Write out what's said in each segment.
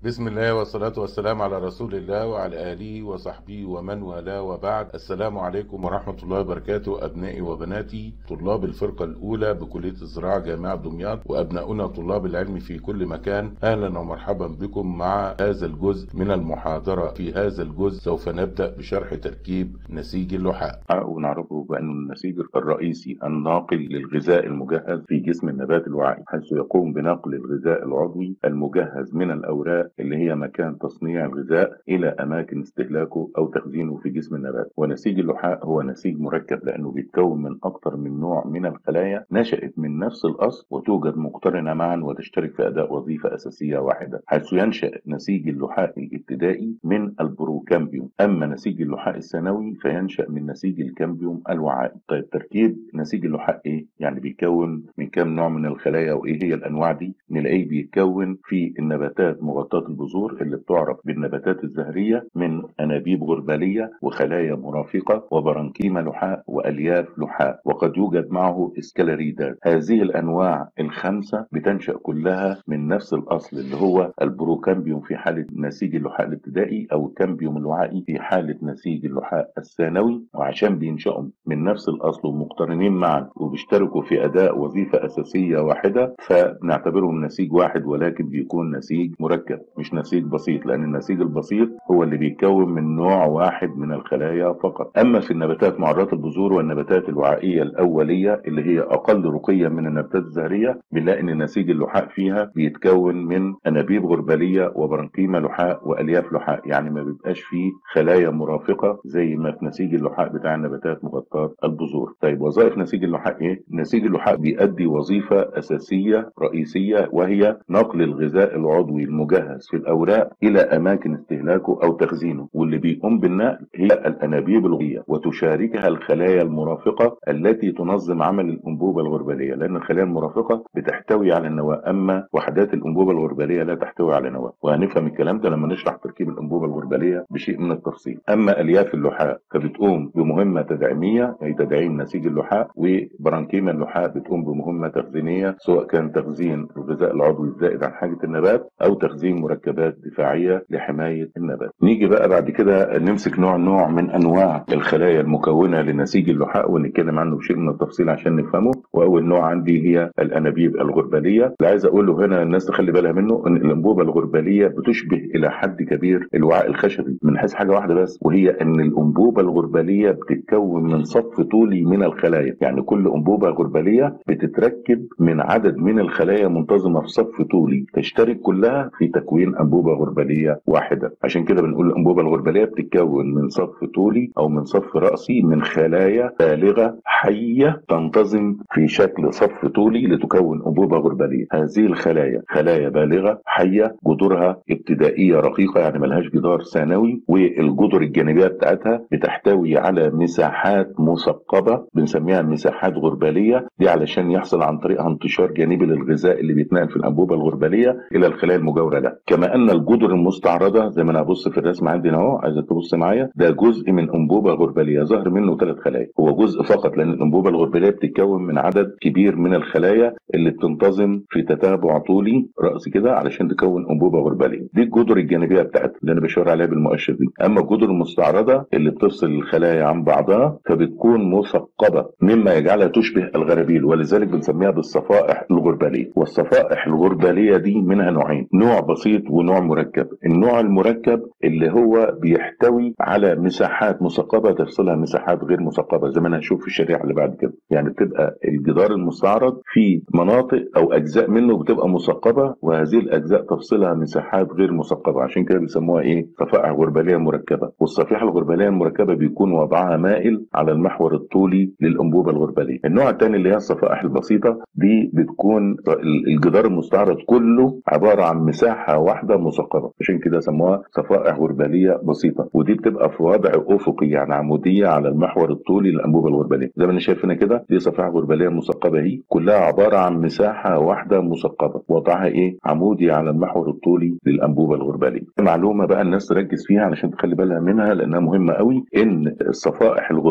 بسم الله والصلاة والسلام على رسول الله وعلى آله وصحبه ومن والاه وبعد السلام عليكم ورحمة الله وبركاته أبنائي وبناتي طلاب الفرقة الأولى بكلية الزراعة جامعة دمياط وأبناؤنا طلاب العلم في كل مكان أهلا ومرحبا بكم مع هذا الجزء من المحاضرة في هذا الجزء سوف نبدأ بشرح تركيب نسيج اللحاء ونعرفه بأن النسيج الرئيسي الناقل للغذاء المجهز في جسم النبات الوعي حيث يقوم بنقل الغذاء العضوي المجهز من الأوراق اللي هي مكان تصنيع الغذاء إلى أماكن استهلاكه أو تخزينه في جسم النبات ونسيج اللحاء هو نسيج مركب لأنه بيتكون من أكثر من نوع من الخلايا نشأت من نفس الأصل وتوجد مقترنة معا وتشترك في أداء وظيفة أساسية واحدة حيث ينشأ نسيج اللحاء الابتدائي من البروكامبيوم أما نسيج اللحاء الثانوي فينشأ من نسيج الكامبيوم الوعائي طيب تركيب نسيج اللحاء إيه؟ يعني بيكون من كام نوع من الخلايا وإيه هي الأنواع دي؟ نلاقيه بيتكون في النباتات مغطاة البذور اللي بتعرف بالنباتات الزهرية من أنابيب غربالية وخلايا مرافقة وبرانكيما لحاء وألياف لحاء وقد يوجد معه اسكالاريدات هذه الأنواع الخمسة بتنشأ كلها من نفس الأصل اللي هو البروكامبيوم في حالة نسيج اللحاء الابتدائي أو الكامبيوم الوعائي في حالة نسيج اللحاء الثانوي وعشان بينشأوا من نفس الأصل ومقترنين معا وبيشتركوا في أداء وظيفة أساسية واحدة فبنعتبرهم نسيج واحد ولكن بيكون نسيج مركب مش نسيج بسيط لأن النسيج البسيط هو اللي بيتكون من نوع واحد من الخلايا فقط أما في النباتات معرضة البذور والنباتات الوعائية الأولية اللي هي أقل رقيا من النباتات الزهرية بنلاقي إن نسيج اللحاء فيها بيتكون من أنابيب غربالية وبرانكيما لحاء وألياف لحاء يعني ما بيبقاش فيه خلايا مرافقة زي ما في نسيج اللحاء بتاع النباتات مغطاة البذور طيب وظائف نسيج اللحاء إيه؟ نسيج اللحاء بيؤدي وظيفة أساسية رئيسية وهي نقل الغذاء العضوي المجهز في الأوراق إلى أماكن استهلاكه أو تخزينه واللي بيقوم بالنقل هي الأنابيب الغية وتشاركها الخلايا المرافقة التي تنظم عمل الأنبوبة الغربالية لأن الخلايا المرافقة بتحتوي على النواة أما وحدات الأنبوبة الغربالية لا تحتوي على نواة وهنفهم الكلام ده لما نشرح تركيب الأنبوبة الغربالية بشيء من التفصيل أما ألياف اللحاء فبتقوم بمهمة تدعيمية أي تدعيم نسيج اللحاء وبرانكيما اللحاء بتقوم بمهمة تخزينية سواء كان تخزين الغذاء العضوي الزائد عن حاجة النبات أو تخزين مركبات دفاعية لحماية النبات نيجي بقى بعد كده نمسك نوع نوع من أنواع الخلايا المكونة لنسيج اللحاء ونتكلم عنه بشيء من التفصيل عشان نفهمه وأول نوع عندي هي الأنابيب الغربالية اللي عايز أقوله هنا الناس تخلي بالها منه إن الأنبوبة الغربالية بتشبه إلى حد كبير الوعاء الخشبي من حيث حاجة واحدة بس وهي إن الأنبوبة الغربالية بتتكون من صف طولي من الخلايا يعني كل أنبوبة غربالية بتتركب من عدد من الخلايا منتظمة في صف طولي تشترك كلها في تكوين أنبوبة غربالية واحدة عشان كده بنقول الأنبوبة الغربالية بتتكون من صف طولي أو من صف رأسي من خلايا بالغة حية تنتظم في شكل صف طولي لتكون أنبوبة غربالية هذه الخلايا خلايا بالغة حية جذورها ابتدائية رقيقة يعني ملهاش جدار ثانوي والجذر الجانبية بتاعتها بتحتوي على مساحات مثقبة بنسميها مساحات غربالية دي علشان يحصل عن طريقها انتشار جانبي للغذاء اللي بيتنقل في الأنبوبة الغربالية إلى الخلايا المجاورة لها كما أن الجذر المستعرضة زي ما أنا هبص في الرسم عندنا أهو عايزك تبص معايا ده جزء من أنبوبة غربالية ظهر منه ثلاث خلايا هو جزء فقط لأن الأنبوبة الغربالية بتتكون من عدد كبير من الخلايا اللي بتنتظم في تتابع طولي رأسي كده علشان تكون أنبوبة غربالية دي الجذر الجانبية بتاعتها اللي أنا بشاور عليها بالمؤشر دي أما الجذر المستعرضة اللي بتفصل الخلايا عن بعضها فبتكون مثقبة مما يجعلها تشبه الغرابيل ولذلك بنسميها بالصفائح الغربالية والصفائح الغربالية دي منها نوعين نوع بسيط ونوع مركب النوع المركب اللي هو بيحتوي على مساحات مثقبة تفصلها مساحات غير مثقبة زي ما انا هنشوف في الشريحة اللي بعد كده يعني بتبقى الجدار المستعرض في مناطق او اجزاء منه بتبقى مثقبة وهذه الاجزاء تفصلها مساحات غير مثقبة عشان كده بيسموها ايه صفائح غربالية مركبة والصفيحة الغربالية المركبة بيكون وضعها مائل على المحور الطولي للانبوبة الغربالية النوع الثاني اللي هي الصفائح البسيطة دي بتكون الجدار المستعرض كله عبارة عن مساحة واحدة مثقبة عشان كده سموها صفائح غربالية بسيطة ودي بتبقى في وضع أفقي يعني عمودية على المحور الطولي للأنبوبة الغربالية زي ما انا شايف هنا كده دي صفائح غربالية مثقبة اهي كلها عبارة عن مساحة واحدة مثقبة وضعها ايه عمودي على المحور الطولي للأنبوبة الغربالية معلومة بقى الناس تركز فيها علشان تخلي بالها منها لأنها مهمة قوي إن الصفائح الغربالية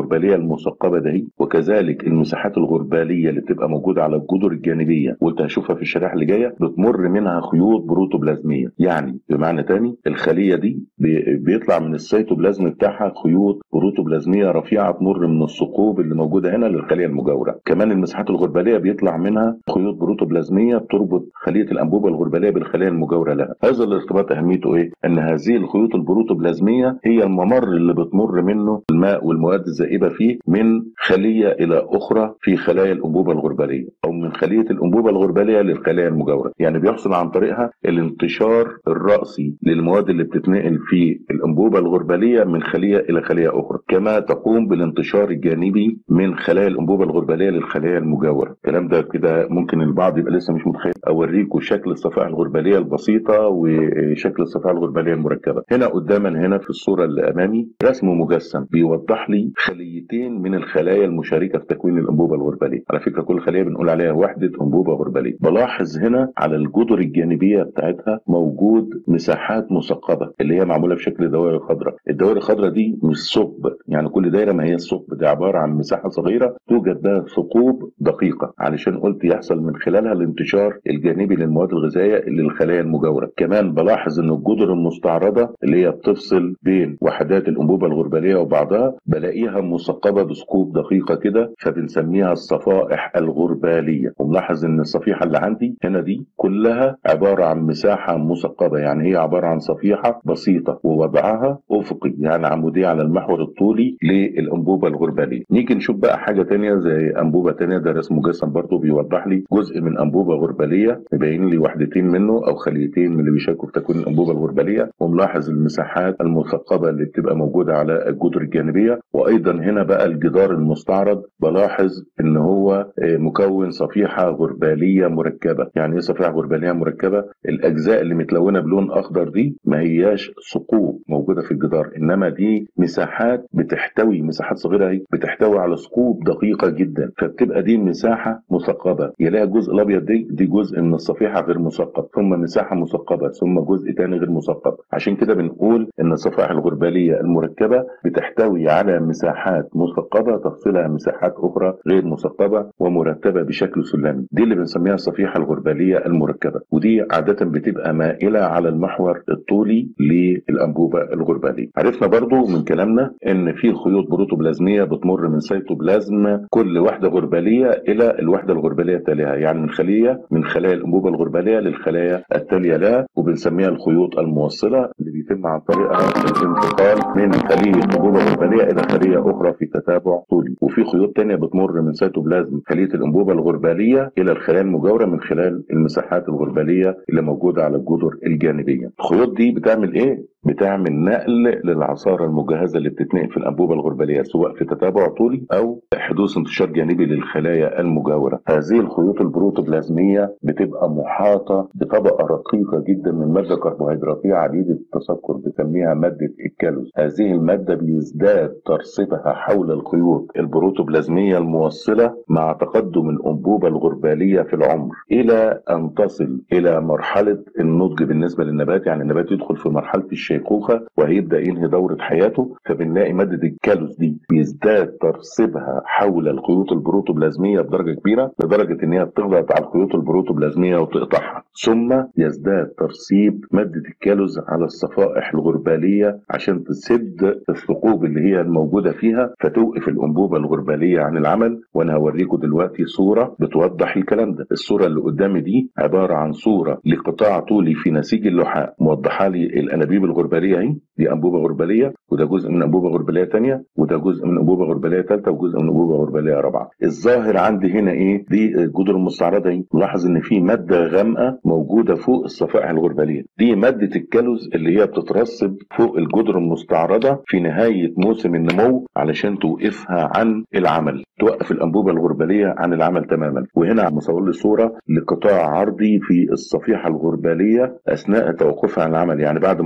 المثقبه دهي وكذلك المساحات الغرباليه اللي بتبقى موجوده على الجدر الجانبيه قلت هشوفها في الشرائح اللي جايه بتمر منها خيوط بروتوبلازميه يعني بمعنى تاني الخليه دي بي- بيطلع من السيتوبلازم بتاعها خيوط بروتوبلازميه رفيعه تمر من الثقوب اللي موجوده هنا للخليه المجاوره كمان المساحات الغرباليه بيطلع منها خيوط بروتوبلازميه بتربط خليه الانبوبه الغرباليه بالخليه المجاوره لها هذا الارتباط اهميته ايه ان هذه الخيوط البروتوبلازميه هي الممر اللي بتمر منه الماء والمواد الذائبه فيه من خليه الى اخرى في خلايا الانبوبه الغرباليه او من خليه الانبوبه الغرباليه للخلايا المجاوره يعني بيحصل عن طريقها الانتشار الراسي للمواد اللي بتتنقل في الانبوبه الغرباليه من خليه الى خليه اخرى كما تقوم بالانتشار الجانبي من خلايا الانبوبه الغرباليه للخلايا المجاوره الكلام ده كده ممكن البعض يبقى لسه مش متخيل اوريكم شكل الصفائح الغرباليه البسيطه وشكل الصفائح الغرباليه المركبه هنا قداما هنا في الصوره اللي امامي رسم مجسم بيوضح لي خليتين من الخلايا المشاركه في تكوين الانبوبه الغرباليه على فكره كل خليه بنقول عليها وحده انبوبه غرباليه بلاحظ هنا على الجدر الجانبيه بتاعتها موجود مساحات مثقبه اللي هي معموله بشكل دوائر خضراء الدوائر الخضراء دي مش ثقب يعني كل دايره ما هي الثقب دي عباره عن مساحه صغيره توجد بها ثقوب دقيقه علشان قلت يحصل من خلالها الانتشار الجانبي للمواد الغذائيه للخلايا المجاوره كمان بلاحظ ان الجدر المستعرضه اللي هي بتفصل بين وحدات الانبوبه الغرباليه وبعضها بلاقيها مثقبه بثقوب دقيقه كده فبنسميها الصفائح الغرباليه وملاحظ ان الصفيحه اللي عندي هنا دي كلها عباره عن مساحه مثقبه يعني هي عباره عن صفيحه بسيطه ووضعها افقي يعني عموديه على المحور الطولي للانبوبه الغرباليه نيجي نشوف بقى حاجه تانية زي انبوبه تانية ده رسم مجسم برضه بيوضح لي جزء من انبوبه غرباليه مبين لي وحدتين منه او خليتين من اللي بيشاركوا في تكوين الانبوبه الغرباليه وملاحظ المساحات المثقبه اللي بتبقى موجوده على الجدر الجانبيه وايضا هنا بقى الجدار المستعرض بلاحظ ان هو آه، مكون صفيحه غرباليه مركبه يعني ايه صفيحه غرباليه مركبه الاجزاء اللي متلونه بلون اخضر دي ما هياش ثقوب موجوده في الجدار انما دي مساحات بتحتوي مساحات صغيره اهي بتحتوي على ثقوب دقيقه جدا فبتبقى دي مساحه مثقبه يلاقي الجزء الابيض دي دي جزء من الصفيحه غير مثقب ثم مساحه مثقبه ثم جزء تاني غير مثقب عشان كده بنقول ان الصفائح الغرباليه المركبه بتحتوي على مساحات مثقبه تفصلها مساحات اخرى غير مثقبه ومرتبه بشكل سلمي دي اللي بنسميها الصفيحه الغرباليه المركبه ودي عاده بتبقى مائله على المحور الطولي للانبوبه الغرباليه عرفنا برضو من كلامنا ان في خيوط بروتوبلازميه بتمر من سيتوبلازم كل وحده غرباليه الى الوحده الغرباليه التاليه يعني من خليه من خلايا الانبوبه الغرباليه للخلايا التاليه لها وبنسميها الخيوط الموصله اللي بيتم عن طريقها الانتقال من خليه انبوبه غرباليه الى خليه اخرى في تتابع طولي وفي خيوط تانية بتمر من سيتوبلازم خليه الانبوبه الغرباليه الى الخلايا المجاوره من خلال المساحات الغرباليه اللي موجوده على الجدر الجانبيه الخيوط دي بتعمل ايه بتعمل نقل للعصارة المجهزة اللي بتتنقل في الأنبوبة الغربالية سواء في تتابع طولي أو حدوث انتشار جانبي للخلايا المجاورة هذه الخيوط البروتوبلازمية بتبقى محاطة بطبقة رقيقة جدا من مادة كربوهيدراتية عديدة التسكر بنسميها مادة الكالوز هذه المادة بيزداد ترسبها حول الخيوط البروتوبلازمية الموصلة مع تقدم الأنبوبة الغربالية في العمر إلى أن تصل إلى مرحلة النضج بالنسبة للنبات يعني النبات يدخل في مرحلة الشيخوخة وهيبدأ ينهي دورة حياته فبنلاقي مادة الكالوز دي بيزداد ترسبها حول الخيوط البروتوبلازمية بدرجة كبيرة لدرجة إن هي بتضغط على الخيوط البروتوبلازمية وتقطعها ثم يزداد ترسيب مادة الكالوز على الصفائح الغربالية عشان تسد الثقوب اللي هي الموجودة فيها فتوقف الأنبوبة الغربالية عن العمل وأنا هوريكم دلوقتي صورة بتوضح الكلام ده الصورة اللي قدامي دي عبارة عن صورة لقطاع طولي في نسيج اللحاء موضحة لي الأنابيب الغربالية اهي دي أنبوبة غربالية وده جزء من أنبوبة غربالية تانية وده جزء من أنبوبة غربالية ثالثة وجزء من أنبوبة غربالية رابعة الظاهر عندي هنا إيه دي الجدر المستعرضة اهي لاحظ إن في مادة غامقة موجودة فوق الصفائح الغربالية دي مادة الكالوز اللي هي بتترسب فوق الجدر المستعرضة في نهاية موسم النمو علشان توقفها عن العمل توقف الأنبوبة الغربالية عن العمل تماما وهنا مصور لي صورة لقطاع عرضي في الصفيحة الغربالية أثناء توقفها عن العمل يعني بعد ما توقفت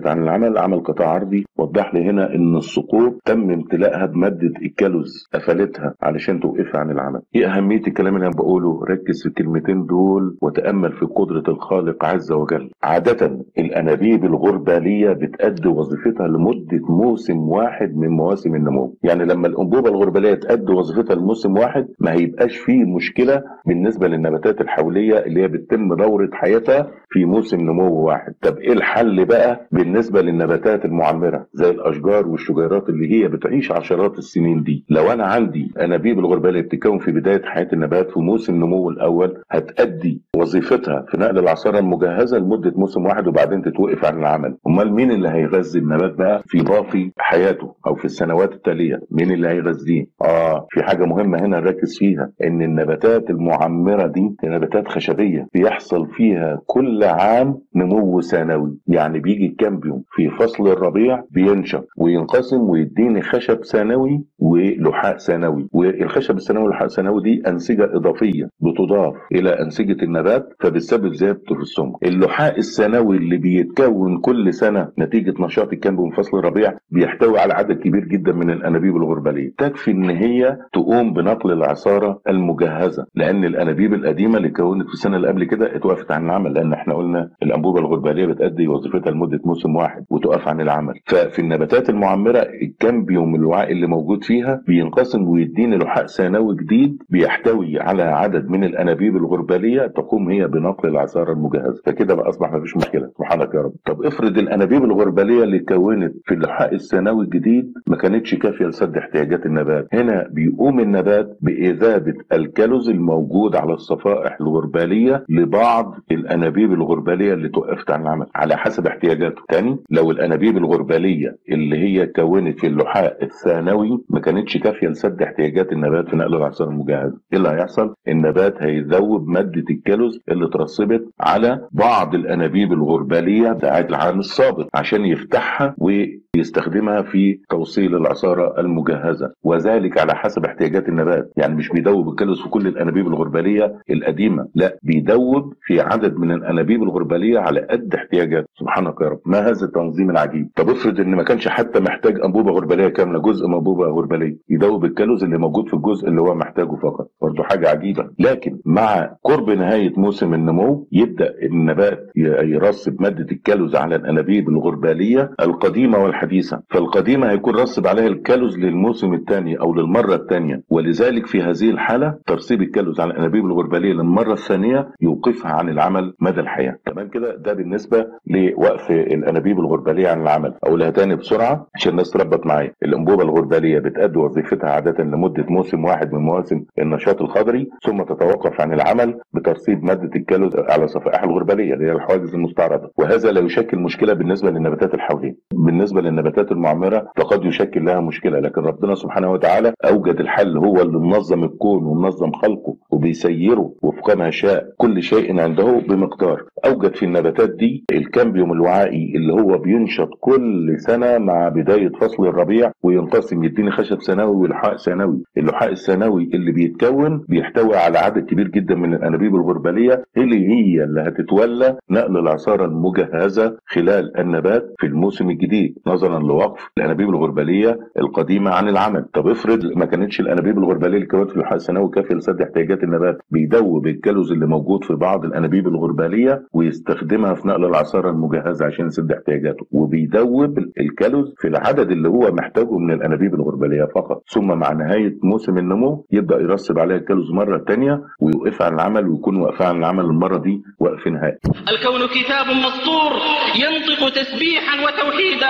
وقفت عن العمل عمل قطاع عرضي وضح لي هنا ان الثقوب تم امتلاءها بماده الكالوز قفلتها علشان توقفها عن العمل ايه اهميه الكلام اللي انا بقوله ركز في الكلمتين دول وتامل في قدره الخالق عز وجل عاده الانابيب الغرباليه بتأدي وظيفتها لمده موسم واحد من مواسم النمو يعني لما الانبوبه الغرباليه تأدي وظيفتها لموسم واحد ما هيبقاش فيه مشكله بالنسبه للنباتات الحوليه اللي هي بتتم دوره حياتها في موسم نمو واحد طب ايه الحل بقى بالنسبه للنباتات المعمره زي الاشجار والشجيرات اللي هي بتعيش عشرات السنين دي لو انا عندي انابيب الغرباليه بتتكون في بدايه حياه النبات في موسم النمو الاول هتأدي وظيفتها في نقل العصاره المجهزه لمده موسم واحد وبعدين تتوقف عن العمل امال مين اللي هيغذي النبات بقى في باقي حياته او في السنوات التاليه مين اللي هيغذيه اه في حاجه مهمه هنا نركز فيها ان النباتات المعمره دي نباتات خشبيه بيحصل فيها كل عام نمو سنوي يعني بيجي الكامبيوم في فصل الربيع بينشف وينقسم ويديني خشب ثانوي ولحاء ثانوي والخشب الثانوي واللحاء الثانوي دي انسجه اضافيه بتضاف الى انسجه النبات فبتسبب زيادته في السمك اللحاء الثانوي اللي بيتكون كل سنه نتيجه نشاط الكامبيوم في فصل الربيع بيحتوي على عدد كبير جدا من الانابيب الغرباليه تكفي ان هي تقوم بنقل العصاره المجهزه لان الانابيب القديمه اللي كونت في السنه اللي قبل كده اتوقفت عن العمل لان احنا قلنا الانبوبه الغرباليه بتادي وظيفتها لمده موسم واحد وتقف عن العمل ففي النباتات المعمره الكامبيوم الوعاء اللي موجود فيها بينقسم ويديني لحاء ثانوي جديد بيحتوي على عدد من الانابيب الغرباليه تقوم هي بنقل العصاره المجهزه فكده بقى اصبح ما فيش مشكله سبحانك يا رب طب افرض الانابيب الغرباليه اللي اتكونت في اللحاء الثانوي الجديد ما كانتش كافيه لسد احتياجات النبات هنا بيقوم النبات باذابه الكالوز الموجود على الصفائح الغرباليه لبعض الانابيب الغرباليه اللي توقفت عن العمل على حسب احتياجاته تاني لو الانابيب الغرباليه اللي هي كونت في اللحاء الثانوي ما كانتش كافيه لسد احتياجات النبات في نقل العصاره المجهزه ايه اللي هيحصل النبات هيذوب ماده الكالوز اللي اترسبت على بعض الانابيب الغرباليه بتاعت العام السابق عشان يفتحها ويستخدمها في توصيل العصاره المجهزه وذلك على حسب احتياجات النبات يعني مش بيدوب الكالوز في كل الانابيب الغرباليه القديمه لا بيدوب في عدد من الانابيب الغرباليه على قد احتياجاته سبحانك يا رب ما هذا التنظيم العجيب طب افرض ان ما كانش حتى محتاج انبوبه غرباليه كامله جزء من انبوبه غرباليه يدوب الكالوز اللي موجود في الجزء اللي هو محتاجه فقط برضه حاجه عجيبه لكن مع قرب نهايه موسم النمو يبدا النبات يرسب ماده الكالوز على الانابيب الغرباليه القديمه والحديثه فالقديمه هيكون رسب عليها الكالوز للموسم الثاني او للمره الثانيه ولذلك في هذه الحاله ترسيب الكالوز على الانابيب الغرباليه للمره الثانيه يوقفها عن العمل مدى الحياه تمام كده ده بالنسبه لوقف الانابيب الغرباليه عن العمل اقولها تاني بسرعه عشان الناس تربط معايا الانبوبه الغرباليه بتأدي وظيفتها عاده لمده موسم واحد من مواسم النشاط الخضري ثم تتوقف عن العمل بترسيب ماده الكالوز على صفائح الغرباليه اللي هي الحواجز المستعرضه وهذا لا يشكل مشكله بالنسبه للنباتات الحوليه بالنسبه للنباتات المعمره فقد يشكل لها مشكله لكن ربنا سبحانه وتعالى اوجد الحل هو اللي منظم الكون ومنظم خلقه وبيسيره وفق ما شاء كل شيء عنده بمقدار اوجد في النباتات دي الكامبيوم الوعائي اللي هو بينشط كل سنه مع بدايه فصل الربيع وينقسم يديني خشب ثانوي ولحاء ثانوي اللحاء الثانوي اللي بيتكون بيحتوي على عدد كبير جدا من الانابيب الغرباليه اللي هي اللي هتتولى نقل العصاره المجهزه خلال النبات في الموسم الجديد نظرا لوقف الانابيب الغرباليه القديمه عن العمل طب افرض ما كانتش الانابيب الغرباليه اللي كانت في اللحاء الثانوي كافيه لسد احتياجات النبات بيدوب الكالوز اللي موجود في بعض الانابيب الغرباليه ويستخدمها في نقل العصاره المجهزه عشان يسد احتياجاته وبيدوب الكالوز في العدد اللي هو محتاجه من الانابيب الغرباليه فقط ثم مع نهايه موسم النمو يبدا يرسب عليها الكالوز مره ثانيه ويوقف عن العمل ويكون واقف عن العمل المره دي وقف نهائي الكون كتاب مسطور ينطق تسبيحا وتوحيدا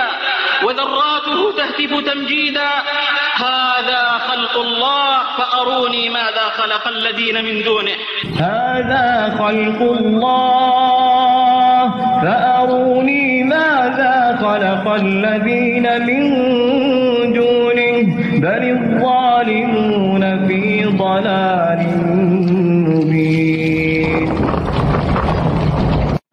وذراته تهتف تمجيدا هذا خلق الله فأروني ماذا خلق الذين من دونه هذا خلق الله فأروني ماذا خلق الذين من دونه بل الظالمون في ضلال مبين هنبدا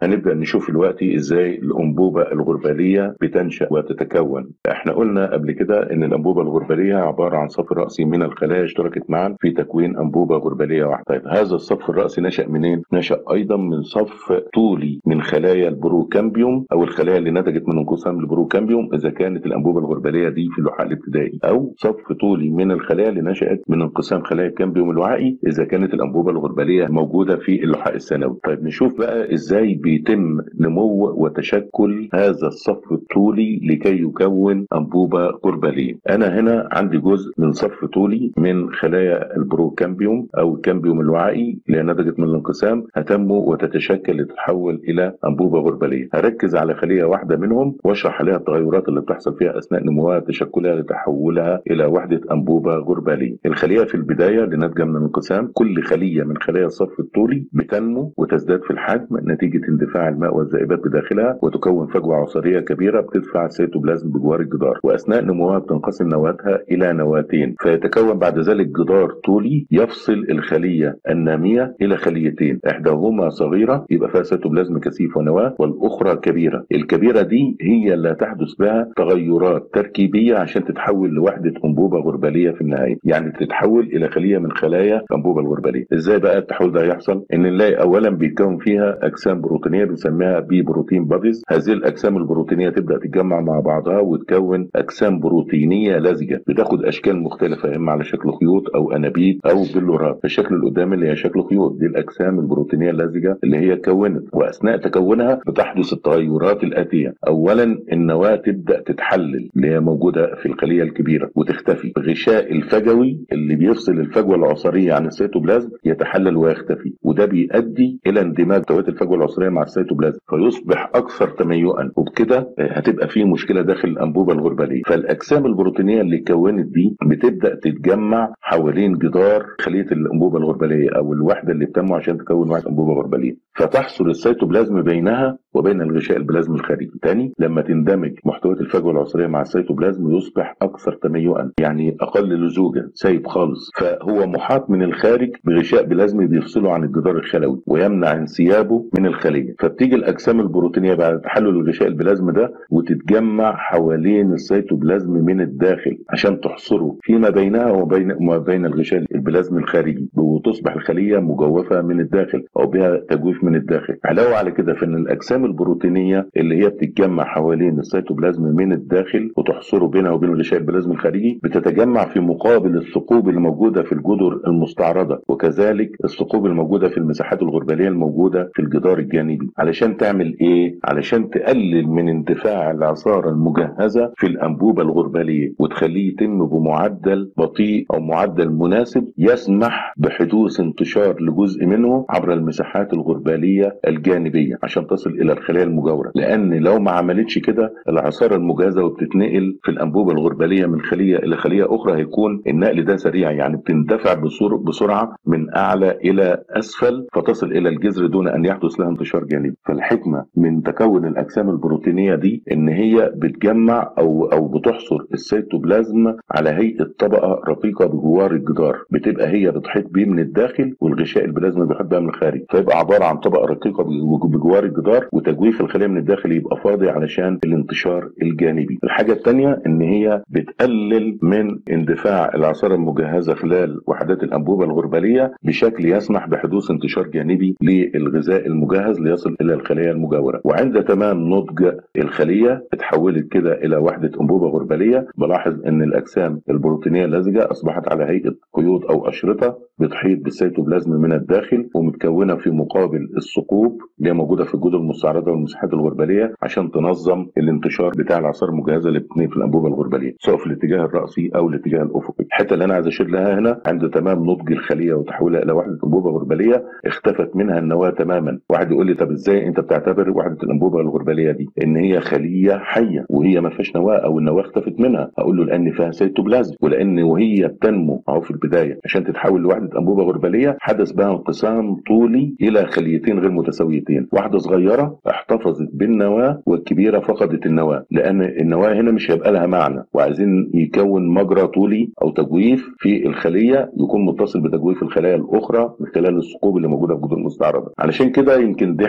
نشوف دلوقتي ازاي الانبوبه الغرباليه بتنشا وتتكون احنا قلنا قبل كده ان الانبوبه الغرباليه عباره عن صف راسي من الخلايا اشتركت معا في تكوين انبوبه غرباليه واحده طيب هذا الصف الراسي نشا منين نشا ايضا من صف طولي من خلايا البروكامبيوم او الخلايا اللي نتجت من انقسام البروكامبيوم اذا كانت الانبوبه الغرباليه دي في اللحاء الابتدائي او صف طولي من الخلايا اللي نشات من انقسام خلايا الكامبيوم الوعائي اذا كانت الانبوبه الغرباليه موجوده في اللحاء الثانوي طيب نشوف بقى ازاي بيتم نمو وتشكل هذا الصف الطولي لكي يكون انبوبه غرباليه انا هنا عندي جزء من صف طولي من خلايا البروكامبيوم او الكامبيوم الوعائي اللي نتجت من الانقسام هتنمو وتتشكل لتتحول الى انبوبه غرباليه هركز على خليه واحده منهم واشرح عليها التغيرات اللي بتحصل فيها اثناء نموها وتشكلها لتحولها الى وحده انبوبه غرباليه الخليه في البدايه اللي ناتجه من الانقسام كل خليه من خلايا الصف الطولي بتنمو وتزداد في الحجم نتيجه اندفاع الماء والذائبات بداخلها وتكون فجوه عصاريه كبيره بتدفع السيتوبلازم بجوار الجدار واثناء نموها بتنقسم نواتها الى نواتين فيتكون بعد ذلك جدار طولي يفصل الخليه الناميه الى خليتين احداهما صغيره يبقى فيها سيتوبلازم كثيف ونواه والاخرى كبيره الكبيره دي هي اللي تحدث بها تغيرات تركيبيه عشان تتحول لوحده انبوبه غرباليه في النهايه يعني تتحول الى خليه من خلايا الانبوبه الغرباليه ازاي بقى التحول ده يحصل ان نلاقي اولا بيتكون فيها اجسام بروتينيه بنسميها بي بروتين باديز هذه الاجسام البروتينيه تبدا تتجمع مع بعضها وتكون اجسام بروتينيه لزجه بتاخد اشكال مختلفه اما على شكل خيوط او انابيب او بلورات الشكل اللي قدام اللي هي شكل خيوط دي الاجسام البروتينيه اللزجه اللي هي كونت واثناء تكونها بتحدث التغيرات الاتيه اولا النواه تبدا تتحلل اللي هي موجوده في الخليه الكبيره وتختفي الغشاء الفجوي اللي بيفصل الفجوه العصاريه عن السيتوبلازم يتحلل ويختفي وده بيؤدي الى اندماج توات الفجوه العصاريه مع السيتوبلازم فيصبح اكثر تميؤا وبكده هتبقى في مشكله داخل الانبوبه الغرباليه فالاجسام البروتينيه اللي اتكونت دي بتبدا تتجمع حوالين جدار خليه الانبوبه الغرباليه او الوحده اللي بتنمو عشان تكون وحده انبوبه غرباليه فتحصل السيتوبلازم بينها وبين الغشاء البلازمي الخارجي تاني لما تندمج محتويات الفجوه العصاريه مع السيتوبلازم يصبح اكثر تميؤا يعني اقل لزوجه سايب خالص فهو محاط من الخارج بغشاء بلازمي بيفصله عن الجدار الخلوي ويمنع انسيابه من الخليه فبتيجي الاجسام البروتينيه بعد تحلل الغشاء البلازمي ده وتتجمع حوالين السيتوبلازم من الداخل عشان تحصره فيما بينها وبين وما بين الغشاء البلازمي الخارجي وتصبح الخليه مجوفه من الداخل او بها تجويف من الداخل علاوه على كده فان الاجسام البروتينيه اللي هي بتتجمع حوالين السيتوبلازم من الداخل وتحصره بينها وبين الغشاء البلازمي الخارجي بتتجمع في مقابل الثقوب اللي موجوده في الجدر المستعرضه وكذلك الثقوب الموجوده في المساحات الغرباليه الموجوده في الجدار الجانبي علشان تعمل ايه علشان تقلل من اندفاع العصاره المجهزه في الانبوبه الغرباليه وتخليه يتم بمعدل بطيء او معدل مناسب يسمح بحدوث انتشار لجزء منه عبر المساحات الغرباليه الجانبيه عشان تصل الى الخلايا المجاوره لان لو ما عملتش كده العصاره المجهزه وبتتنقل في الانبوبه الغرباليه من خليه الى خليه اخرى هيكون النقل ده سريع يعني بتندفع بسر- بسرعه من اعلى الى اسفل فتصل الى الجذر دون ان يحدث لها انتشار جانبي فالحكمه من تكون الاجسام البروتينيه دي ان هي بتجمع او او بتحصر السيتوبلازم على هيئه طبقه رقيقه بجوار الجدار بتبقى هي بتحيط بيه من الداخل والغشاء البلازمي بيحيط بها من الخارج فيبقى عباره عن طبقه رقيقه بج- بجوار الجدار وتجويف الخليه من الداخل يبقى فاضي علشان الانتشار الجانبي الحاجه الثانيه ان هي بتقلل من اندفاع العصاره المجهزه خلال وحدات الانبوبه الغرباليه بشكل يسمح بحدوث انتشار جانبي للغذاء المجهز ليصل الى الخليه المجاوره وعند تمام نضج الخليه اتحولت كده الى وحده انبوبه غرباليه بلاحظ ان الاجسام البروتينيه اللزجه اصبحت على هيئه قيود او اشرطه بتحيط بالسيتوبلازم من الداخل ومتكونه في مقابل الثقوب اللي هي موجوده في الجدر المستعرضه والمساحات الغرباليه عشان تنظم الانتشار بتاع العصاره المجهزه اللي بتتنقل في الانبوبه الغرباليه سواء في الاتجاه الراسي او الاتجاه الافقي الحته اللي انا عايز اشير لها هنا عند تمام نضج الخليه وتحويلها الى وحده انبوبه غرباليه اختفت منها النواه تماما واحد يقول لي طب ازاي انت بتعتبر وحده الانبوبه الغرباليه دي ان هي خليه حيه وهي ما فيهاش نواه او النواه اختفت منها هقول له لان فيها سيتوبلازم ولان وهي بتنمو اهو في البدايه عشان تتحول لوحده انبوبه غرباليه حدث بها انقسام طولي الى خليتين غير متساويتين واحده صغيره احتفظت بالنواه والكبيره فقدت النواه لان النواه هنا مش هيبقى لها معنى وعايزين يكون مجرى طولي او تجويف في الخليه يكون متصل بتجويف الخلايا الاخرى من خلال الثقوب اللي موجوده في جذور المستعرضه علشان كده يمكن دي حكمه ربنا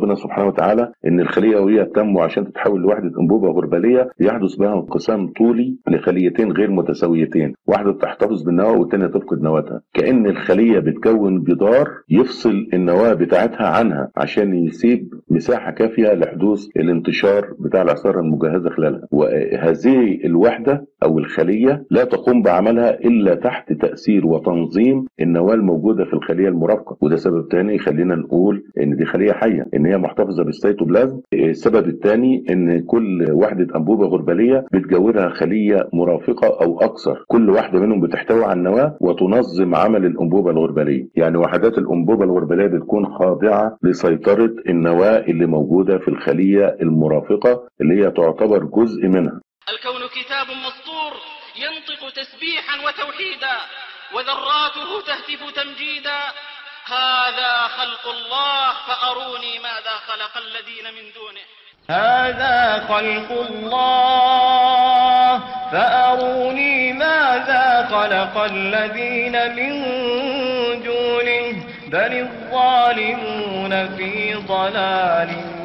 ربنا سبحانه وتعالى ان الخليه وهي تنمو عشان تتحول لوحده انبوبه غرباليه يحدث بها انقسام طولي لخليتين غير متساويتين واحده تحتفظ بالنواه والثانيه تفقد نواتها كان الخليه بتكون جدار يفصل النواه بتاعتها عنها عشان يسيب مساحه كافيه لحدوث الانتشار بتاع العصاره المجهزه خلالها وهذه الوحده او الخليه لا تقوم بعملها الا تحت تاثير وتنظيم النواه الموجوده في الخليه المرافقه وده سبب تاني يخلينا نقول ان دي خليه حيه ان هي محتفظه بالسيتوبلازم السبب الثاني ان كل وحده انبوبه غرباليه بتجاورها خليه مرافقه او اكثر كل واحده منهم بتحتوي على النواه وتنظم عمل الانبوبه الغرباليه يعني وحدات الانبوبه الغرباليه بتكون خاضعه لسيطره النواه اللي موجوده في الخليه المرافقه اللي هي تعتبر جزء منها الكون كتاب مسطور ينطق تسبيحا وتوحيدا وذراته تهتف تمجيدا هذا خلق الله فأروني ماذا خلق الذين من دونه هذا خلق الله فأروني ماذا خلق الذين من دونه بل الظالمون في ضلال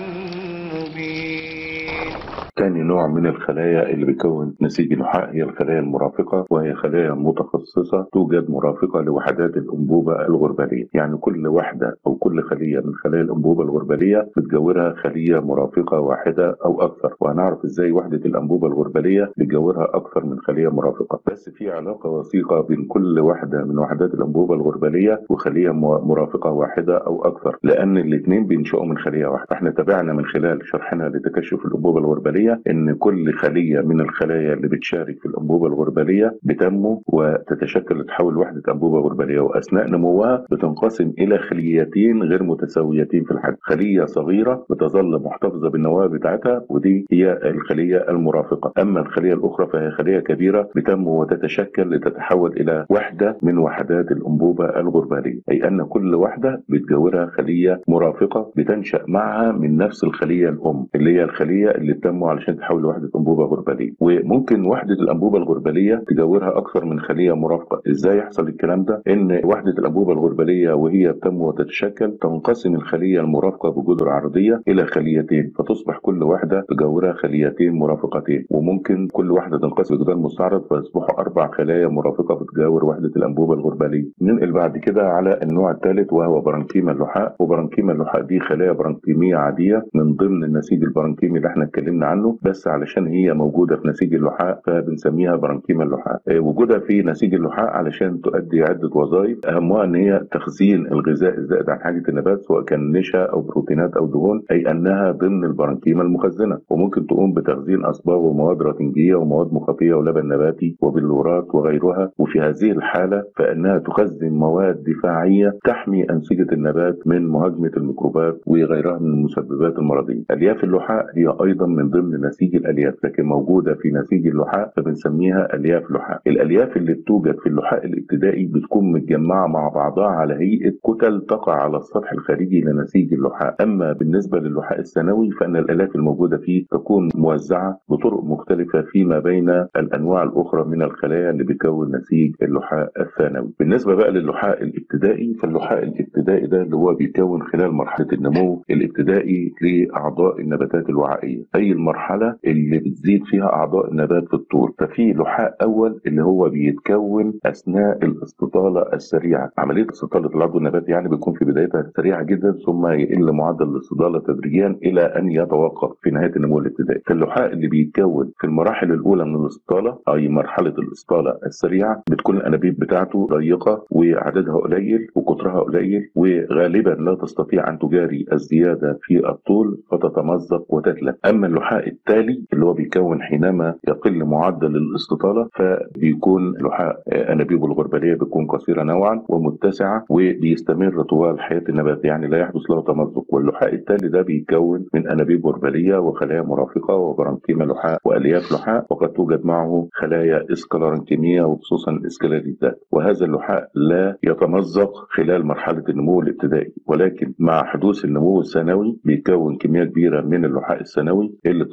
مبين تاني نوع من الخلايا اللي بيكون نسيج النحاء هي الخلايا المرافقة وهي خلايا متخصصة توجد مرافقة لوحدات الأنبوبة الغربالية يعني كل واحدة أو كل خلية من خلايا الأنبوبة الغربالية بتجاورها خلية مرافقة واحدة أو أكثر وهنعرف إزاي وحدة الأنبوبة الغربالية بتجاورها أكثر من خلية مرافقة بس في علاقة وثيقة بين كل واحدة من وحدات الأنبوبة الغربالية وخلية م- مرافقة واحدة أو أكثر لأن الاثنين بينشأوا من خلية واحدة احنا تابعنا من خلال شرحنا لتكشف الأنبوبة الغربالية ان كل خليه من الخلايا اللي بتشارك في الانبوبه الغرباليه بتنمو وتتشكل لتحول وحده انبوبه غرباليه واثناء نموها بتنقسم الى خليتين غير متساويتين في الحجم خليه صغيره بتظل محتفظه بالنواه بتاعتها ودي هي الخليه المرافقه اما الخليه الاخرى فهي خليه كبيره بتنمو وتتشكل لتتحول الى وحده من وحدات الانبوبه الغرباليه اي ان كل وحده بتجاورها خليه مرافقه بتنشا معها من نفس الخليه الام اللي هي الخليه اللي بتنمو علشان تحول لوحده انبوبه غرباليه وممكن وحده الانبوبه الغرباليه تجاورها اكثر من خليه مرافقه ازاي يحصل الكلام ده ان وحده الانبوبه الغرباليه وهي بتنمو وتتشكل تنقسم الخليه المرافقه بجذر عرضيه الى خليتين فتصبح كل واحده تجاورها خليتين مرافقتين وممكن كل واحده تنقسم بجدار مستعرض فيصبحوا اربع خلايا مرافقه بتجاور وحده الانبوبه الغرباليه ننقل بعد كده على النوع الثالث وهو برانكيما اللحاء وبرانكيما اللحاء دي خلايا برانكيميه عاديه من ضمن النسيج البرانكيمي اللي احنا اتكلمنا عنه بس علشان هي موجوده في نسيج اللحاء فبنسميها برانكيما اللحاء آه، وجودها في نسيج اللحاء علشان تؤدي عده وظائف اهمها ان هي تخزين الغذاء الزائد عن حاجه النبات سواء كان نشا او بروتينات او دهون اي انها ضمن البرانكيما المخزنه وممكن تقوم بتخزين اصباغ ومواد رطنجيه ومواد مخاطيه ولبن نباتي وبلورات وغيرها وفي هذه الحاله فانها تخزن مواد دفاعيه تحمي انسجه النبات من مهاجمه الميكروبات وغيرها من المسببات المرضيه. الياف اللحاء هي ايضا من ضمن نسيج الالياف لكن موجوده في نسيج اللحاء فبنسميها الياف لحاء. الالياف اللي بتوجد في اللحاء الابتدائي بتكون متجمعه مع بعضها على هيئه كتل تقع على السطح الخارجي لنسيج اللحاء. اما بالنسبه للحاء الثانوي فان الالياف الموجوده فيه تكون موزعه بطرق مختلفه فيما بين الانواع الاخرى من الخلايا اللي بيكون نسيج اللحاء الثانوي. بالنسبه بقى للحاء الابتدائي فاللحاء الابتدائي ده اللي هو بيكون خلال مرحله النمو الابتدائي لاعضاء النباتات الوعائيه، اي المرحله اللي بتزيد فيها اعضاء النبات في الطول، ففي لحاء اول اللي هو بيتكون اثناء الاستطاله السريعه، عمليه استطاله العضو النباتي يعني بيكون في بدايتها سريعه جدا ثم يقل معدل الاستطاله تدريجيا الى ان يتوقف في نهايه النمو الابتدائي، فاللحاء اللي بيتكون في المراحل الاولى من الاستطاله اي مرحله الاستطاله السريعه بتكون الانابيب بتاعته ضيقه وعددها قليل وقطرها قليل وغالبا لا تستطيع ان تجاري الزياده في الطول فتتمزق وتتلف اما اللحاء التالي اللي هو بيكون حينما يقل معدل الاستطاله فبيكون لحاء آه، انابيبه الغرباليه بتكون قصيره نوعا ومتسعه وبيستمر طوال حياه النبات يعني لا يحدث له تمزق واللحاء التالي ده بيكون من انابيب غرباليه وخلايا مرافقه وبرانكيما لحاء والياف لحاء وقد توجد معه خلايا اسكلارنكيميه وخصوصا الاسكلاريزات وهذا اللحاء لا يتمزق خلال مرحله النمو الابتدائي ولكن مع حدوث النمو الثانوي بيكون كميه كبيره من اللحاء الثانوي اللي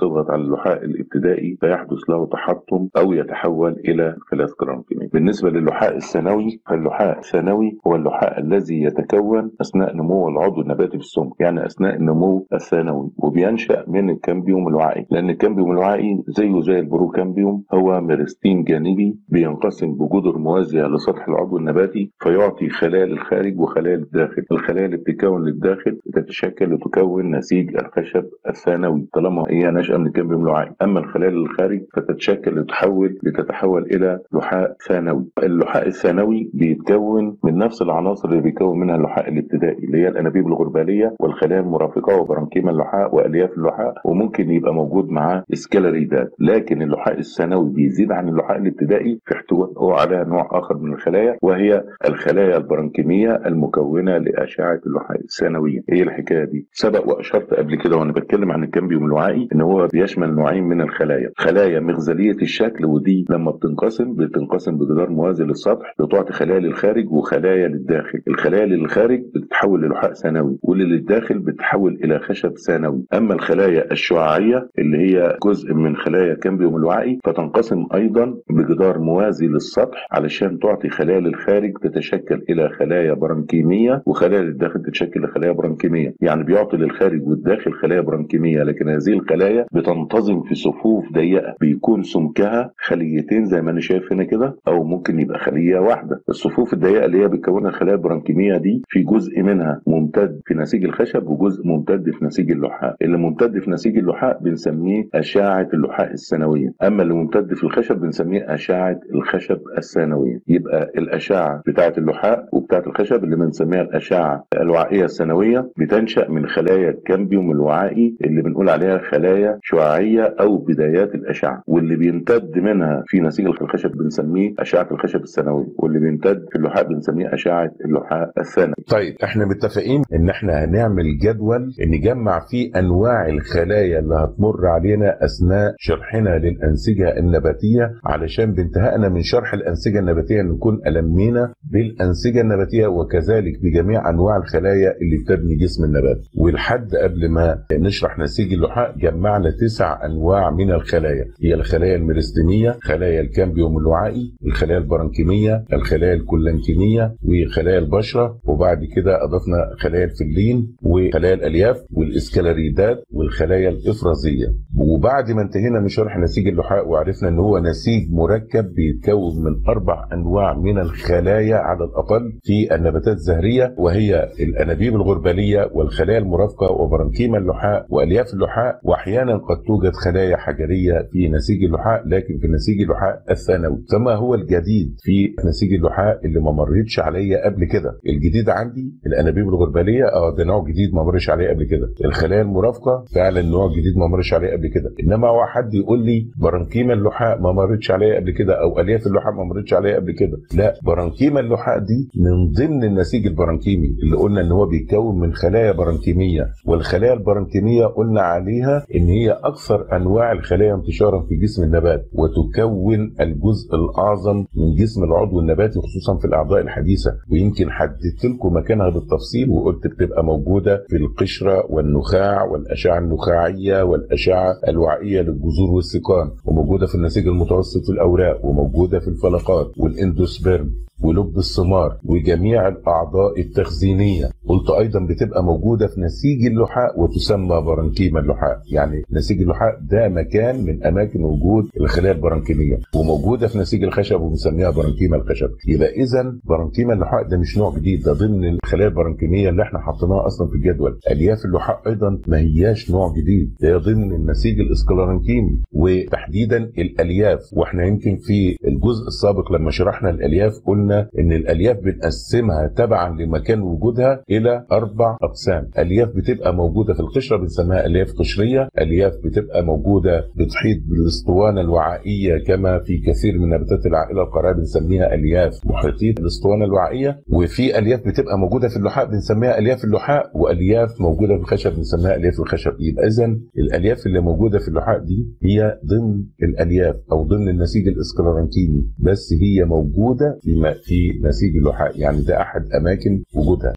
بتضغط على اللحاء الابتدائي فيحدث له تحطم او يتحول الى خلايا سكرانتينيه. بالنسبه للحاء الثانوي فاللحاء الثانوي هو اللحاء الذي يتكون اثناء نمو العضو النباتي في السمك يعني اثناء النمو الثانوي وبينشا من الكامبيوم الوعي لان الكامبيوم الوعي زيه زي البروكامبيوم هو ميرستين جانبي بينقسم بجذر موازيه لسطح العضو النباتي فيعطي خلايا للخارج وخلايا للداخل الخلايا اللي بتتكون للداخل بتتشكل وتكون نسيج الخشب الثانوي طالما هي ناشئه من الكامبيوم الوعي اما الخلايا للخارج فتتشكل وتحول لتتحول الى لحاء ثانوي اللحاء الثانوي بيتكون من نفس العناصر اللي بيكون منها اللحاء الابتدائي اللي هي الانابيب الغرباليه والخلايا المرافقه وبرانكيما اللحاء والياف اللحاء وممكن يبقى موجود معاه سكالريدات لكن اللحاء الثانوي بيزيد عن اللحاء الابتدائي في احتوائه على نوع اخر من الخلايا وهي الخلايا البرانكيميه المكونه لاشعه اللحاء الثانويه هي الحكايه دي سبق واشرت قبل كده وانا بتكلم عن الكامبيوم الوعائي ان هو بيشمل نوعين من الخلايا خلايا مغزليه الشكل ودي لما بتنقسم بتنقسم بجدار موازي للسطح بتعطي خلايا للخارج وخلايا للداخل الخلايا للخارج بتتحول للحاء ثانوي واللي للداخل بتتحول الى خشب ثانوي اما الخلايا الشعاعيه اللي هي جزء من خلايا كامبيوم الوعي فتنقسم ايضا بجدار موازي للسطح علشان تعطي خلايا للخارج تتشكل الى خلايا برانكيميه وخلايا للداخل تتشكل لخلايا برانكيميه يعني بيعطي للخارج والداخل خلايا برانكيميه لكن هذه الخلايا بتنتظم في صفوف ضيقه بيكون سمكها خليتين زي ما انا شايف هنا كده او ممكن يبقى خليه واحده الصفوف الضيقه اللي هي بتكونها الخلايا البرانكيميه دي في جزء منها ممتد في نسيج الخشب وجزء ممتد في نسيج اللحاء اللي ممتد في نسيج اللحاء بنسميه اشعه اللحاء الثانويه اما اللي ممتد في الخشب بنسميه اشعه الخشب الثانويه يبقى الاشعه بتاعه اللحاء وبتاعه الخشب اللي بنسميها الاشعه الوعائيه الثانويه بتنشا من خلايا الكامبيوم الوعائي اللي بنقول عليها خلايا شعاعيه او بدايات الاشعه واللي بيمتد منها في نسيج الخشب بنسميه اشعه الخشب الثانوي واللي بيمتد في اللحاء بنسميه اشعه اللحاء الثانوي طيب احنا متفقين ان احنا هنعمل جدول نجمع فيه انواع الخلايا اللي هتمر علينا اثناء شرحنا للانسجه النباتيه علشان بانتهائنا من شرح الانسجه النباتيه نكون المينا بالانسجه النباتيه وكذلك بجميع انواع الخلايا اللي بتبني جسم النبات ولحد قبل ما نشرح نسيج اللحاء جمعنا تسع انواع من الخلايا هي الخلايا الميرستينيه خلايا الكامبيوم الوعائي الخلايا البرانكيميه الخلايا الكولانكينيه وخلايا البشره وبعد كده اضفنا خلايا الفلين وخلايا الالياف والاسكالاريدات والخلايا الافرازيه وبعد ما انتهينا من شرح نسيج اللحاء وعرفنا ان هو نسيج مركب بيتكون من اربع انواع من الخلايا على الاقل في النباتات الزهريه وهي الانابيب الغرباليه والخلايا المرافقه وبرانكيما اللحاء والياف اللحاء واحيانا قد توجد خلايا حجريه في نسيج اللحاء لكن في نسيج اللحاء الثانوي فما هو الجديد في نسيج اللحاء اللي ما مرتش عليا قبل كده الجديد عندي الانابيب الغرباليه اه ده نوع جديد ما مرش عليه قبل كده الخلايا المرافقه فعلا نوع جديد ما مرش عليه قبل كده انما هو حد يقول لي برانكيما اللحاء ما مرتش عليه قبل كده او الياف اللحاء ما مرتش عليه قبل كده لا برانكيما اللحاء دي من ضمن النسيج البرانكيمي اللي قلنا ان هو بيتكون من خلايا برانكيميه والخلايا البرانكيميه قلنا عليها ان هي اكثر انواع الخلايا انتشارا في جسم النبات وتكون الجزء الاعظم من جسم العضو النباتي خصوصا في الاعضاء الحديثه ويمكن حددت لكم مكانها بالتفصيل وقلت بتبقى موجوده في القشره والنخاع والاشعه النخاعيه والاشعه الوعائيه للجذور والسيقان وموجوده في النسيج المتوسط في الاوراق وموجوده في الفلقات والاندوسبرم ولب الثمار وجميع الاعضاء التخزينيه قلت ايضا بتبقى موجوده في نسيج اللحاء وتسمى برانكيما اللحاء يعني نسيج اللحاء ده مكان من اماكن وجود الخلايا البرانكيميه وموجوده في نسيج الخشب وبنسميها برانكيما الخشب يبقى اذا برانكيما اللحاء ده مش نوع جديد ده ضمن الخلايا البرانكيميه اللي احنا حطيناها اصلا في الجدول الياف اللحاء ايضا ما هياش نوع جديد ده ضمن النسيج الاسكلارنكيمي وتحديدا الالياف واحنا يمكن في الجزء السابق لما شرحنا الالياف قلنا ان الالياف بنقسمها تبعا لمكان وجودها الى اربع اقسام الياف بتبقى موجوده في القشره بنسميها الياف قشريه الياف بتبقى موجوده بتحيط بالاسطوانه الوعائيه كما في كثير من نباتات العائله القاريه بنسميها الياف محيطيه الاسطوانه الوعائيه وفي الياف بتبقى موجوده في اللحاء بنسميها الياف اللحاء والياف موجوده في الخشب بنسميها الياف الخشب يبقى اذا الالياف اللي موجوده في اللحاء دي هي ضمن الالياف او ضمن النسيج الاسكلارنكيمي بس هي موجوده في في نسيج اللحاء يعني ده احد اماكن وجودها يبقى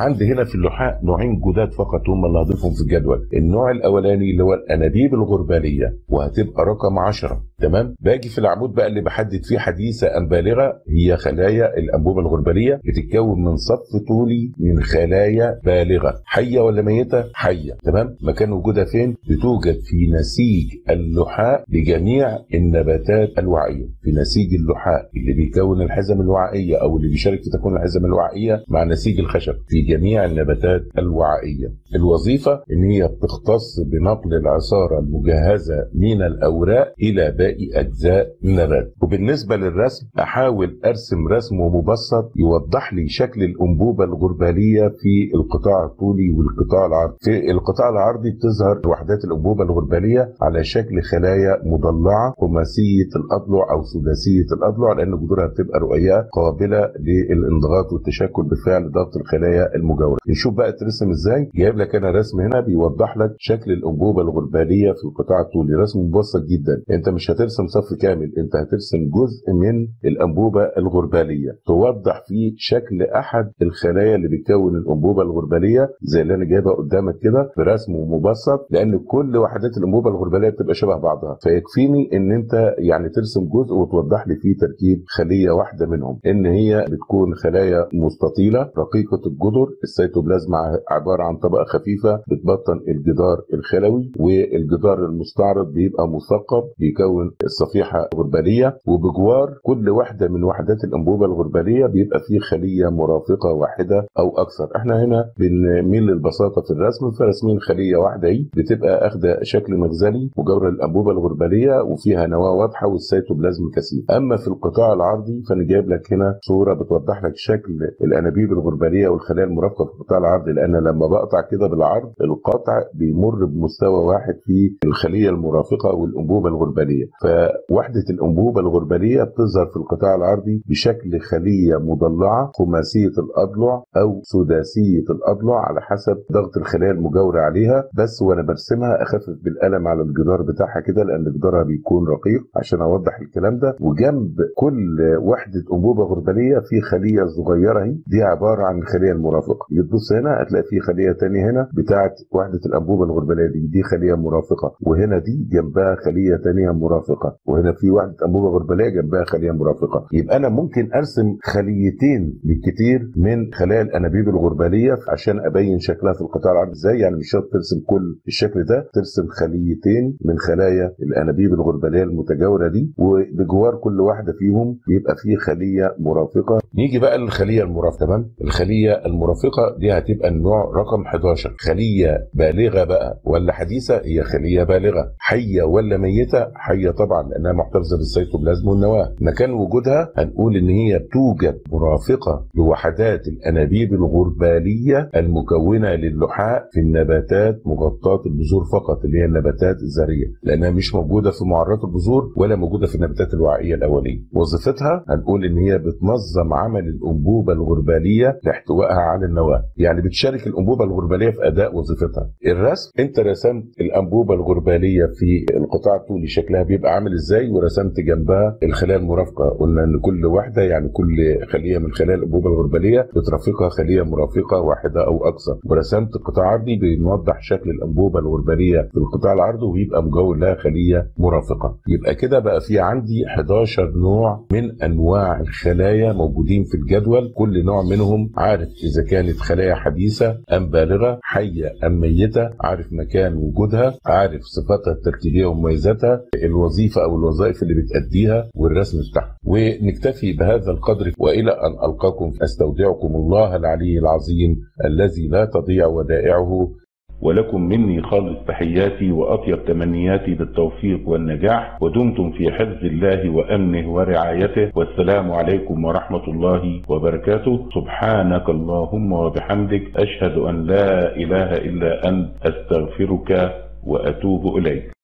عندي هنا في اللحاء نوعين جداد فقط هم اللي هضيفهم في الجدول النوع الاولاني اللي هو الانابيب الغرباليه وهتبقى رقم 10 تمام باجي في العمود بقى اللي بحدد فيه حديثه ام بالغه هي خلايا الانبوبه الغرباليه بتتكون من صف طولي من خلايا بالغه حيه ولا ميته حيه تمام مكان وجودها فين بتوجد في نسيج اللحاء لجميع النباتات الوعيه في نسيج اللحاء اللي بيكون الحزم الوعائيه او اللي بيشارك في تكوين الحزم الوعائيه مع نسيج الخشب في جميع النباتات الوعائيه الوظيفه ان هي بتختص بنقل العصاره المجهزه من الاوراق الى باقي اجزاء النبات وبالنسبه للرسم احاول ارسم رسم مبسط يوضح لي شكل الانبوبه الغرباليه في القطاع الطولي والقطاع العرضي في القطاع العرضي بتظهر وحدات الانبوبه الغرباليه على شكل خلايا مضلعه خماسيه الاضلع او سداسيه الاضلع لان جذورها بتبقى رؤيه قابله للانضغاط والتشكل بفعل ضغط الخلايا المجاوره نشوف بقى ترسم ازاي جايب لك انا رسم هنا بيوضح لك شكل الانبوبه الغرباليه في القطاع الطولي رسم مبسط جدا انت مش هترسم صف كامل انت هترسم جزء من الانبوبه الغرباليه توضح فيه شكل احد الخلايا اللي بتكون الانبوبه الغرباليه زي اللي انا جايبها قدامك كده برسم مبسط لان كل وحدات الانبوبه الغرباليه بتبقى شبه بعضها فيكفيني ان انت يعني ترسم جزء وتوضح لي فيه تركيب خليه واحده منهم ان هي بتكون خلايا مستطيله رقيقه الجذر السيتوبلازم عباره عن طبقه خفيفه بتبطن الجدار الخلوي والجدار المستعرض بيبقى مثقب بيكون الصفيحه الغرباليه وبجوار كل واحده من وحدات الانبوبه الغرباليه بيبقى فيه خليه مرافقه واحده او اكثر احنا هنا بنميل للبساطه في الرسم فرسمين خليه واحده اهي بتبقى اخده شكل مغزلي مجاوره للانبوبه الغرباليه وفيها نواه واضحه والسيتوبلازم كثيف اما في القطاع العرضي فانا جايب لك هنا صوره بتوضح لك شكل الانابيب الغرباليه والخلايا المرافقه في القطاع العرضي لان لما بقطع كده بالعرض القطع بيمر بمستوى واحد في الخليه المرافقه والانبوبه الغرباليه فوحده الانبوبه الغرباليه بتظهر في القطاع العرضي بشكل خليه مضلعه خماسيه الاضلع او سداسيه الاضلع على حسب ضغط الخلايا المجاوره عليها بس وانا برسمها اخفف بالقلم على الجدار بتاعها كده لان جدارها بيكون رقيق عشان اوضح الكلام ده وجنب كل وحده انبوبه غرباليه في خليه صغيره اهي دي عباره عن الخليه المرافقه تبص هنا هتلاقي في خليه ثانيه هنا بتاعه وحده الانبوبه الغرباليه دي دي خليه مرافقه وهنا دي جنبها خليه ثانيه مرافقه وهنا في وحده انبوبه غرباليه جنبها خليه مرافقه يبقى انا ممكن ارسم خليتين بالكثير من خلايا الانابيب الغرباليه عشان ابين شكلها في القطاع العرضي ازاي يعني مش شرط ترسم كل الشكل ده ترسم خليتين من خلايا الانابيب الغرباليه المتجاوره دي وبجوار كل واحده فيهم بيبقى فيه خليه مرافقه نيجي بقى للخليه المرافقه تمام الخليه المرافقه دي هتبقى النوع رقم 11 خليه بالغه بقى ولا حديثه هي خليه بالغه حيه ولا ميته حيه طبعا لانها محتفظه بالسيتوبلازم والنواه مكان وجودها هنقول ان هي توجد مرافقه لوحدات الانابيب الغرباليه المكونه للحاء في النباتات مغطاه البذور فقط اللي هي النباتات الزهريه لانها مش موجوده في معرات البذور ولا موجوده في النباتات الوعائيه الاوليه وظيفتها هنقول ان هي بتنظم عمل الانبوبه الغرباليه لاحتوائها على النواه يعني بتشارك الانبوبه الغرباليه في اداء وظيفتها الرسم انت رسمت الانبوبه الغرباليه في القطاع الطولي شكلها بيبقى عامل ازاي ورسمت جنبها الخلايا المرافقه قلنا ان كل واحده يعني كل خليه من خلايا الانبوبه الغرباليه بترافقها خليه مرافقه واحده او اكثر ورسمت قطاع عرضي بنوضح شكل الانبوبه الغرباليه في القطاع العرضي ويبقى مجاور لها خليه مرافقه يبقى كده بقى في عندي 11 نوع من انواع الخلايا موجودين في الجدول كل نوع منهم عارف اذا كانت خلايا حديثه ام بالغه حيه ام ميته عارف مكان وجودها عارف صفاتها التركيبيه ومميزاتها الوظيفه او الوظائف اللي بتاديها والرسم بتاعها ونكتفي بهذا القدر والى ان القاكم استودعكم الله العلي العظيم الذي لا تضيع ودائعه ولكم مني خالص تحياتي وأطيب تمنياتي بالتوفيق والنجاح ودمتم في حفظ الله وأمنه ورعايته والسلام عليكم ورحمة الله وبركاته سبحانك اللهم وبحمدك أشهد أن لا إله إلا أنت أستغفرك وأتوب إليك